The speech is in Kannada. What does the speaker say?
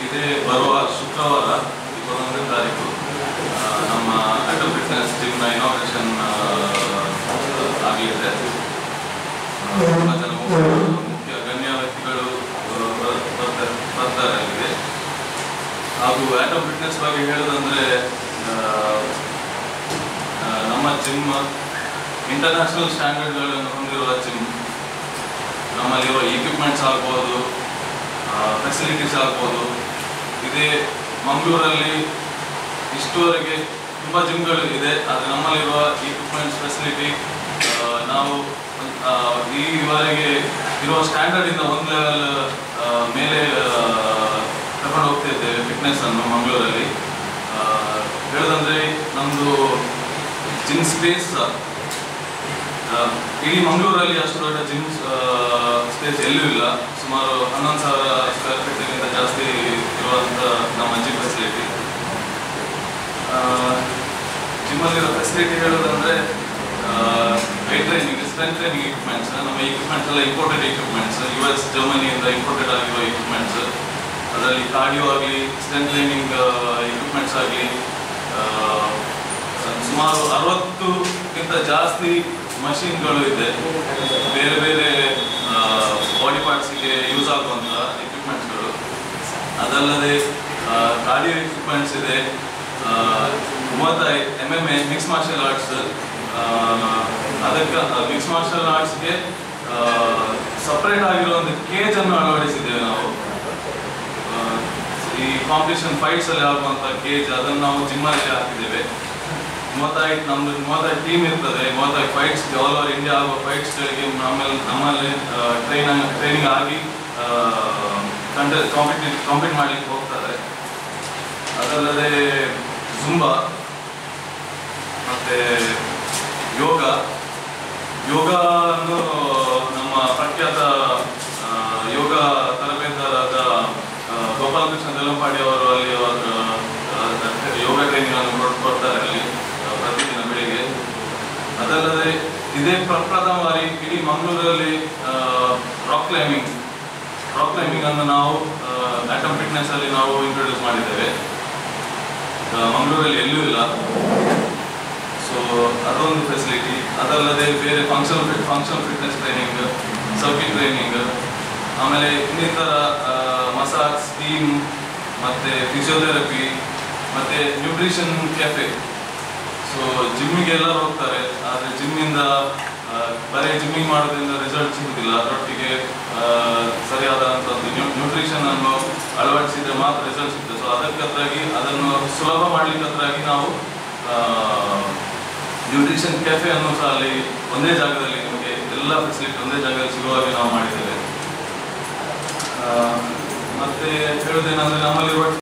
ಇದೇ ಬರುವ ಶುಕ್ರವಾರ ಇಪ್ಪತ್ತೊಂದನೇ ತಾರೀಕು ಆ, ನಮ್ಮ ಅಟಲ್ ಫಿಟ್ನೆಸ್ ಜಿಮ್ನ ಇನಾಗ್ರೇಷನ್ ಆಗಲಿದೆ ತುಂಬ ಜನ ಮುಖ್ಯ- ಮುಖ್ಯ ಗಣ್ಯ ವ್ಯಕ್ತಿಗಳು ಆ, ಬರ್- ಬರ್ತಾರೆ ಬರ್ತಾರೆ ಅಲ್ಲಿಗೆ ಹಾಗೂ ಆಟೋ ಫಿಟ್ನೆಸ್ ಬಗ್ಗೆ ಹೇಳೋದಂದ್ರೆ ಆ, ಆ, ನಮ್ಮ ಜಿಮ್ ಇಂಟರ್ನ್ಯಾಷನಲ್ ಸ್ಟ್ಯಾಂಡರ್ಡ್ಗಳನ್ನು ಹೊಂದಿರುವ ಜಿಮ್ ನಮ್ಮಲ್ಲಿರುವ ಇಕ್ವಿಪ್ಮೆಂಟ್ಸ್ ಆಗ್ಬೋದು ಫೆಸಿಲಿಟೀಸ್ ಆಗ್ಬೋದು ಇದೇ ಮಂಗಳೂರಲ್ಲಿ ಇಷ್ಟುವರೆಗೆ ತುಂಬ ಜಿಮ್ಗಳು ಇದೆ ಆದರೆ ನಮ್ಮಲ್ಲಿರುವ ಇಕ್ವಿಪ್ಮೆಂಟ್ಸ್ ಫೆಸಿಲಿಟಿ ನಾವು ಆ, ಈವರೆಗೆ ಇರುವ ಸ್ಟ್ಯಾಂಡರ್ಡಿಂದ ಒಂದು ಲೆವೆಲ್ ಮೇಲೆ ತಗೊಂಡು ಹೋಗ್ತಾ ಇದ್ದೇವೆ ಫಿಟ್ನೆಸ್ ಅನ್ನು ಮಂಗಳೂರಲ್ಲಿ ಆ, ಹೇಳೋದಂದ್ರೆ ನಮ್ಮದು ಜಿಮ್ ಸ್ಪೇಸ್ ಇಡೀ ಮಂಗಳೂರಲ್ಲಿ ಅಷ್ಟು ದೊಡ್ಡ ಜಿಮ್ ಸ್ಪೇಸ್ ಎಲ್ಲೂ ಇಲ್ಲ ಸುಮಾರು ಹನ್ನೊಂದು ಸಾವಿರ ಸ್ಕ್ವೇರ್ ಫೀಟ್ಗಿಂತ ಜಾಸ್ತಿ ಇರುವಂಥ ನಮ್ಮ ಜಿಮ್ ಫೆಸಿಲಿಟಿ ಜಿಮ್ಮಲ್ಲಿರೋ ಫೆಸಿಲಿಟಿ ಹೇಳೋದಂದ್ರೆ weight training strength training equipments ನಮ್ಮ ಇಕ್ವಿಪ್ಮೆಂಟ್ಸ್ ಎಲ್ಲ ಇಂಪೋರ್ಟೆಡ್ ಇಕ್ವಿಪ್ಮೆಂಟ್ಸ್ ಯು ಎಸ್ ಜರ್ಮನಿಯಿಂದ ಇಂಪೋರ್ಟೆಡ್ ಆಗಿರೋ ಇಕ್ವಿಪ್ಮೆಂಟ್ಸ್ ಅದರಲ್ಲಿ ಕಾರ್ಡಿಯೋ ಆಗಲಿ ಸ್ಟ್ರೆಂತ್ ಟ್ರೈನಿಂಗ್ ಇಕ್ವಿಪ್ಮೆಂಟ್ಸ್ ಆಗಲಿ ಸುಮಾರು ಅರವತ್ತಕ್ಕಿಂತ ಜಾಸ್ತಿ ಮಷಿನ್ಗಳು ಇದೆ ಬೇರೆ ಬೇರೆ ಬಾಡಿ ಪಾರ್ಟ್ಸಿಗೆ ಯೂಸ್ ಆಗುವಂಥ ಎಕ್ವಿಪ್ಮೆಂಟ್ಸ್ಗಳು ಅದಲ್ಲದೆ ಕಾರ್ಡಿಯೋ ಎಕ್ವಿಪ್ಮೆಂಟ್ಸ್ ಇದೆ ಆ, ಮೂವತ್ತೈದು M M A mix martial arts ಅದಕ್ಕೆ ಮಿಕ್ಸ್ ಮಾರ್ಷಲ್ ಆರ್ಟ್ಸ್ಗೆ ಸಪ್ರೇಟ್ ಆಗಿರೋ ಒಂದು ಕೇಜ್ ಅನ್ನು ಅಳವಡಿಸಿದ್ದೇವೆ ನಾವು ಆ, ಈ ಕಾಂಪಿಟೇಷನ್ ಫೈಟ್ಸ್ ಅಲ್ಲಿ ಆಗುವಂತ ಕೇಜ್ ಅದನ್ನು ನಾವು ಜಿಮ್ಮಲ್ಲಿ ಹಾಕಿದ್ದೇವೆ ಮೂವತ್ತೈದು ನಮ್ದು ಮೂವತ್ತೈದು ಟೀಮ್ ಇರ್ತದೆ ಮೂವತ್ತೈದು ಫೈಟ್ಸ್ ಆಲ್ ಓವರ್ ಇಂಡಿಯಾ ಆಗುವ ಫೈಟ್ಸ್ಗಳಿಗೆ ನಮ್ಮಲ್ಲಿ ನಮ್ಮಲ್ಲಿ ಟ್ರೈನ್ ಟ್ರೈನಿಂಗ್ ಆಗಿ ಕಾಂಪಿಟ್ ಕಾಂಪೀಟ್ ಮಾಡ್ಲಿಕ್ಕೆ ಹೋಗ್ತಾರೆ ಅದಲ್ಲದೆ ಜುಂಬಾ ಮತ್ತೆ ಯೋಗ ಯೋಗ ಅನ್ನು ನಮ್ಮ ಪ್ರಖ್ಯಾತ ಆ, ಯೋಗ ತರಬೇತರಾದ ಆ, ಗೋಪಾಲಕೃಷ್ಣ ದೇಲಂಪಾಡಿ ಅವರು ಅಲ್ಲಿ ಅವರು ಆ, ಯೋಗ ಟ್ರೈನಿಂಗ್ ಅನ್ನು ಕೊಡ್- ಕೊಡ್ತಾರೆ ಅಲ್ಲಿ ಆ, ಪ್ರತಿದಿನ ಬೆಳಿಗ್ಗೆ ಅದಲ್ಲದೆ ಇದೇ ಪ್ರಪ್ರಥಮ ಬಾರಿ ಇಡೀ ಮಂಗಳೂರಲ್ಲಿ ರಾಕ್ ಕ್ಲೈಂಬಿಂಗ್ ರಾಕ್ ಕ್ಲೈಂಬಿಂಗ್ ಅನ್ನು ನಾವು ಆಟಮ್ ಫಿಟ್ನೆಸ್ ಅಲ್ಲಿ ನಾವು ಇಂಟ್ರೊಡ್ಯೂಸ್ ಮಾಡಿದ್ದೇವೆ ಆ, ಮಂಗಳೂರಲ್ಲಿ ಎಲ್ಲೂ ಇಲ್ಲ ಸೊ ಅದೊಂದು ಫೆಸಿಲಿಟಿ ಅದಲ್ಲದೆ ಬೇರೆ function function fitness training circuit training ಆಮೇಲೆ ಇನ್ನಿತರ ಮಸಾಜ್ ಸ್ಟೀಮ್ ಮತ್ತೆ ಫಿಸಿಯೋಥೆರಪಿ ಮತ್ತೆ ನ್ಯೂಟ್ರಿಷನ್ ಕೆಫೆ ಸೊ ಜಿಮ್ಮಿಗೆ ಎಲ್ಲರೂ ಹೋಗ್ತಾರೆ ಆದರೆ ಜಿಮ್ಮಿಂದ ಬರೀ ಜಿಮ್ಮಿಂಗ್ ಮಾಡೋದ್ರಿಂದ ರಿಸಲ್ಟ್ ಸಿಗುದಿಲ್ಲ ಅದರೊಟ್ಟಿಗೆ ಆ, ಸರಿಯಾದಂಥ ಒಂದು ನ್ಯೂಟ್ರಿಷನ್ ಅನ್ನು ಅಳವಡಿಸಿದ್ರೆ ಮಾತ್ರ ರಿಸಲ್ಟ್ ಸಿಗ್ತದೆ ಸೊ ಅದಕ್ಕತ್ತಾಗಿ ಅದನ್ನು ಸುಲಭ ಮಾಡ್ಲಿಕ್ಕತ್ತಾಗಿ ನಾವು ನ್ಯೂಟ್ರಿಷನ್ ಕೆಫೆ ಅನ್ನು ಸಹ ಅಲ್ಲಿ ಒಂದೇ ಜಾಗದಲ್ಲಿ ನಿಮಗೆ ಎಲ್ಲ ಫೆಸಿಲಿಟಿ ಒಂದೇ ಜಾಗದಲ್ಲಿ ಸಿಗುವ ಹಾಗೆ ನಾವು ಮಾಡಿದ್ದೇವೆ ಆ, ಮತ್ತೆ ಹೇಳೋದೇನಂದ್ರೆ ನಮ್ಮಲ್ಲಿರುವ